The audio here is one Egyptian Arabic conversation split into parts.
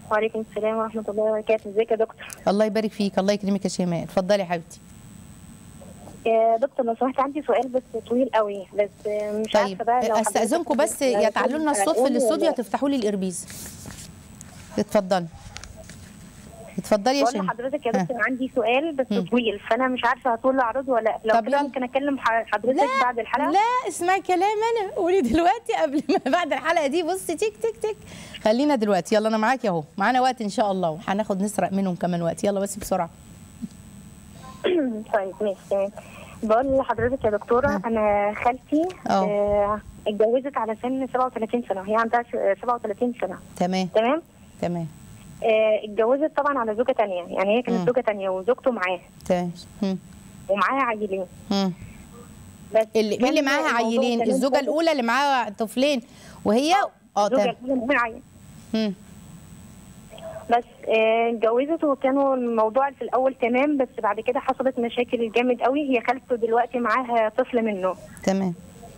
وعليكم السلام ورحمه الله وبركاته ازيك يا دكتور الله يبارك فيك الله يكرمك يا شيماء اتفضلي يا حبيبتي يا دكتور لو سمحت عندي سؤال بس طويل قوي بس مش طيب عارفه بقى لو حضرتك استاذنكم بس يعني يا تعالوا لنا الصوت في هتقولي الاستوديو ولا- هتفتحوا لي الاربيز اتفضلي اتفضلي يا بقول شيماء لحضرتك يا ها. دكتور عندي سؤال بس مم. طويل فانا مش عارفه هطول اعرضه ولا لو طب كده يلا. ممكن اكلم ح- حضرتك بعد الحلقه لا اسمعي كلام انا قولي دلوقتي قبل ما بعد الحلقه دي بصي تيك تيك تيك خلينا دلوقتي يلا انا معاكي اهو معانا وقت ان شاء الله وهناخد نسرق منهم كمان وقت يلا بس بسرعه طيب ماشي تمام بقول لحضرتك يا دكتوره ها. انا خالتي اه. آه، اتجوزت على سن 37 سنه هي عندها ش- 37 سنه تمام تمام تمام آه، اتجوزت طبعا على زوجه تانية يعني هي مم. كانت زوجه تانية وزوجته معاه تمام مم. ومعاها عيلين مم. بس اللي مين اللي كان معاها الموضوع عيلين كمان الزوجه خالص- الاولى اللي معاها طفلين وهي اه الزوجه تمام الاولى معاها عيل مم. بس آه، اتجوزت وكانوا الموضوع في الاول تمام بس بعد كده حصلت مشاكل جامد قوي هي خالته دلوقتي معاها طفل منه تمام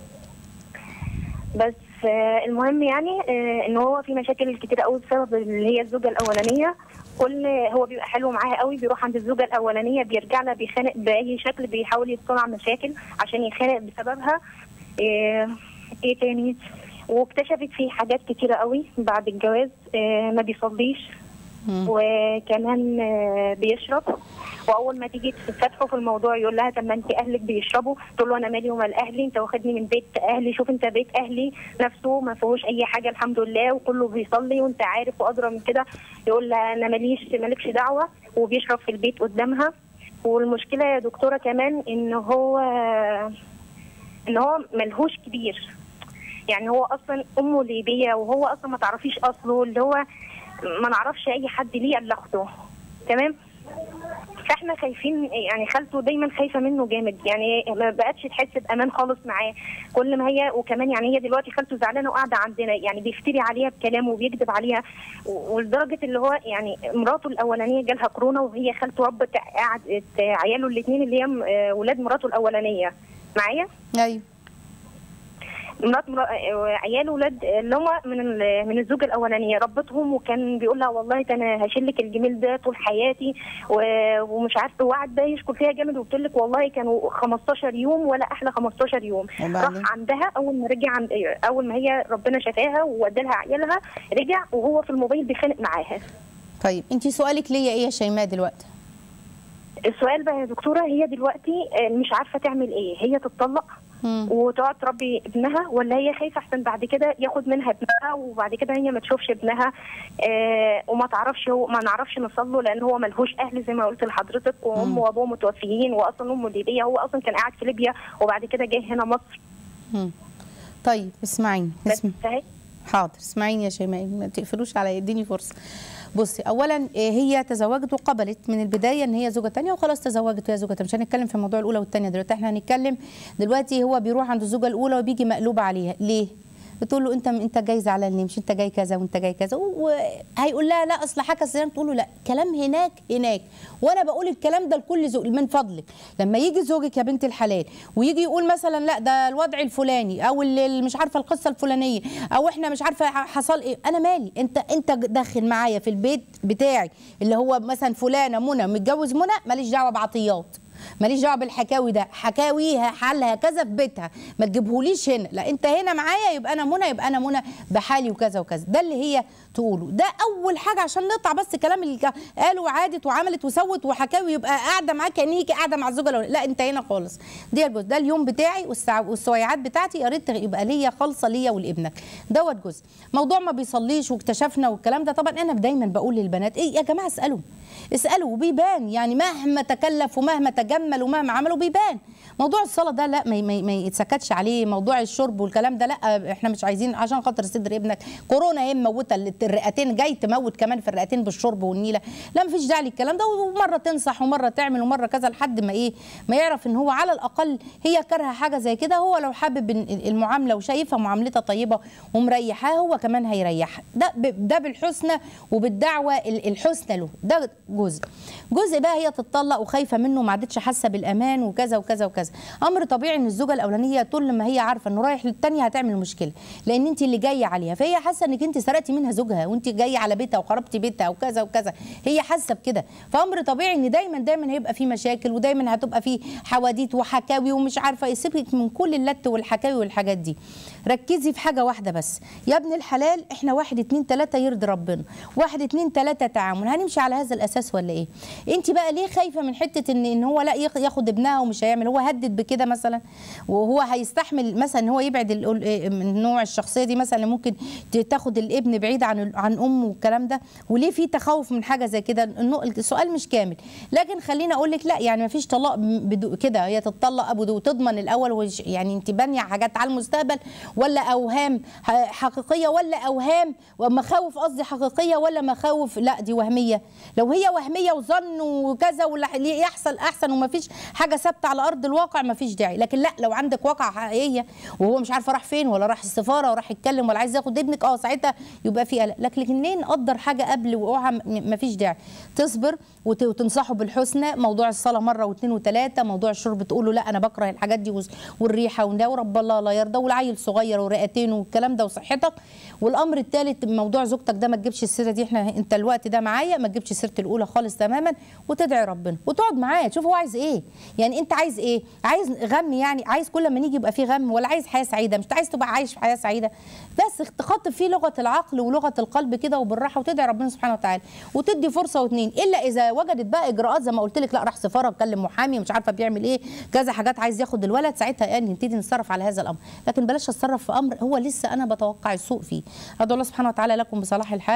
بس آه، المهم يعني آه، ان هو في مشاكل كتير قوي بسبب اللي هي الزوجه الاولانيه كل هو بيبقى حلو معاها قوي بيروح عند الزوجه الاولانيه بيرجع لها بيخانق باي شكل بيحاول يصنع مشاكل عشان يخانق بسببها آه، ايه تاني واكتشفت فيه حاجات كتيره قوي بعد الجواز آه، ما بيصليش مم. وكمان آه، بيشرب واول ما تيجي تفتحه في الموضوع يقول لها طب ما انت اهلك بيشربوا تقول له انا مالي ومال اهلي انت واخدني من بيت اهلي شوف انت بيت اهلي نفسه ما فيهوش اي حاجه الحمد لله وكله بيصلي وانت عارف وادرى من كده يقول لها انا ماليش مالكش دعوه وبيشرب في البيت قدامها والمشكله يا دكتوره كمان ان هو ان هو ملهوش كبير يعني هو اصلا امه ليبيه وهو اصلا ما تعرفيش اصله اللي هو ما نعرفش اي حد ليه الا اخته تمام فاحنا خايفين يعني خالته دايما خايفه منه جامد يعني ما بقتش تحس بامان خالص معاه كل ما هي وكمان يعني هي دلوقتي خالته زعلانه وقاعده عندنا يعني بيفتري عليها بكلامه وبيكذب عليها و- ولدرجه اللي هو يعني مراته الاولانيه جالها كورونا وهي خالته ربت قعدت عياله الاثنين اللي هي م- آه، ولاد مراته الاولانيه معايا ايوه مرات مرا... عياله ولاد اللي هم من ال- من الزوجه الاولانيه ربتهم وكان بيقول لها والله ده انا هشيل لك الجميل ده طول حياتي و... ومش عارفه وقعد بقى يشكر فيها جامد وبتقول لك والله كانوا 15 يوم ولا احلى 15 يوم وبعدين؟ راح عندها اول ما رجع عند... اول ما هي ربنا شفاها وودى لها عيالها رجع وهو في الموبايل بيخانق معاها طيب انت سؤالك ليا ايه يا شيماء دلوقتي السؤال بقى يا دكتوره هي دلوقتي آه، مش عارفه تعمل ايه هي تتطلق مم. وتقعد تربي ابنها ولا هي خايفه احسن بعد كده ياخد منها ابنها وبعد كده هي ما تشوفش ابنها آه وما تعرفش هو ما نعرفش نوصل له لان هو ملهوش اهل زي ما قلت لحضرتك وامه وابوه متوفيين واصلا امه ليبيه هو اصلا كان قاعد في ليبيا وبعد كده جه هنا مصر مم. طيب اسمعيني بس اسمع فهي- حاضر اسمعيني يا شيماء ما تقفلوش عليا اديني فرصه بصي اولا آه، هي تزوجت وقبلت من البدايه ان هي زوجه تانية وخلاص تزوجت وهي زوجه تانية مش هنتكلم في الموضوع الاولى والثانيه دلوقتي احنا هنتكلم دلوقتي هو بيروح عند الزوجه الاولى وبيجي مقلوب عليها ليه بتقول له انت انت جاي زعلان ليه مش انت جاي كذا وانت جاي كذا وهيقول لها لا اصل حكى السلام تقول له لا كلام هناك هناك وانا بقول الكلام ده لكل زوج من فضلك لما يجي زوجك يا بنت الحلال ويجي يقول مثلا لا ده الوضع الفلاني او اللي مش عارفه القصه الفلانيه او احنا مش عارفه حصل ايه انا مالي انت انت داخل معايا في البيت بتاعي اللي هو مثلا فلانه منى متجوز منى ماليش دعوه بعطيات ماليش دعوه بالحكاوي ده حكاويها حالها كذا في بيتها ما تجيبهوليش هنا لا انت هنا معايا يبقى انا منى يبقى انا منى بحالي وكذا وكذا ده اللي هي تقوله ده اول حاجه عشان نقطع بس كلام اللي كا- قالوا وعادت وعملت وسوت وحكاوي يبقى قاعده معاك كانيكي قاعده مع الزوجه الأولانية. لا انت هنا خالص دي الجزء ده اليوم بتاعي والساعة والسويعات بتاعتي يا ريت يبقى ليا خالصه ليا ولابنك دوت جزء موضوع ما بيصليش واكتشفنا والكلام ده طبعا انا دايما بقول للبنات ايه يا جماعه اسالوا اسالوا وبيبان يعني مهما تكلف ومهما تجمل ومهما عملوا بيبان موضوع الصلاه ده لا ما, ما, ما يتسكتش عليه موضوع الشرب والكلام ده لا احنا مش عايزين عشان خاطر صدر ابنك كورونا هي مموته الرئتين جاي تموت كمان في الرئتين بالشرب والنيله لا مفيش داعي للكلام ده ومره تنصح ومره تعمل ومره كذا لحد ما ايه ما يعرف ان هو على الاقل هي كارهه حاجه زي كده هو لو حابب إن المعامله وشايفها معاملتها طيبه ومريحاه هو كمان هيريحها ده ب- ده بالحسنى وبالدعوه ال- الحسنى له ده جزء جزء بقى هي تتطلق وخايفه منه ما عادتش حاسه بالامان وكذا وكذا وكذا امر طبيعي ان الزوجه الاولانيه طول ما هي عارفه انه رايح للثانيه هتعمل مشكله لان انت اللي جايه عليها فهي حاسه انك انت سرقتي منها زوجها وانت جايه على بيتها وخربتي بيتها وكذا وكذا هي حاسه بكده فامر طبيعي ان دايما دايما هيبقى في مشاكل ودايما هتبقى في حواديت وحكاوي ومش عارفه يسيبك من كل اللت والحكاوي والحاجات دي ركزي في حاجه واحده بس يا ابن الحلال احنا واحد اتنين تلاته يرضي ربنا واحد اتنين تلاته تعامل هنمشي على هذا الاساس ولا ايه انت بقى ليه خايفه من حته ان ان هو لا ياخ- ياخد ابنها ومش هيعمل هو هدد بكده مثلا وهو هيستحمل مثلا ان هو يبعد ال- ال- من نوع الشخصيه دي مثلا اللي ممكن ت- تاخد الابن بعيد عن ال- عن امه والكلام ده وليه في تخوف من حاجه زي كده النو- السؤال مش كامل لكن خليني اقول لك لا يعني ما فيش طلاق م- بدو- كده هي تتطلق ابو دو وتضمن الاول وش- يعني انت بانيه حاجات على المستقبل ولا اوهام ح- حقيقيه ولا اوهام ومخاوف قصدي حقيقيه ولا مخاوف لا دي وهميه لو هي وهميه وظن وكذا ولا يحصل احسن وما فيش حاجه ثابته على ارض الواقع ما فيش داعي لكن لا لو عندك واقعه حقيقيه وهو مش عارفه راح فين ولا راح السفاره وراح يتكلم ولا عايز ياخد ابنك اه ساعتها يبقى في قلق لكن لكن ليه نقدر حاجه قبل وقوعها ما فيش داعي تصبر وت- وتنصحه بالحسنى موضوع الصلاه مره واثنين وثلاثه موضوع الشرب تقول له لا انا بكره الحاجات دي وس- والريحه وده ورب الله لا يرضى والعيل صغير ورئتين والكلام ده وصحتك والامر الثالث موضوع زوجتك ده ما تجيبش السيره دي احنا انت الوقت ده معايا ما تجيبش سيره الاولى خالص تماما وتدعي ربنا وتقعد معاه تشوف هو عايز ايه يعني انت عايز ايه عايز غم يعني عايز كل ما نيجي يبقى فيه غم ولا عايز حياه سعيده مش عايز تبقى عايش في حياه سعيده بس تخاطب فيه لغه العقل ولغه القلب كده وبالراحه وتدعي ربنا سبحانه وتعالى وتدي فرصه واثنين الا اذا وجدت بقى اجراءات زي ما قلت لك لا راح سفاره اتكلم محامي مش عارفه بيعمل ايه كذا حاجات عايز ياخد الولد ساعتها يعني نبتدي نتصرف على هذا الامر لكن بلاش اتصرف في امر هو لسه انا بتوقع السوء فيه ادعو الله سبحانه وتعالى لكم بصلاح الحال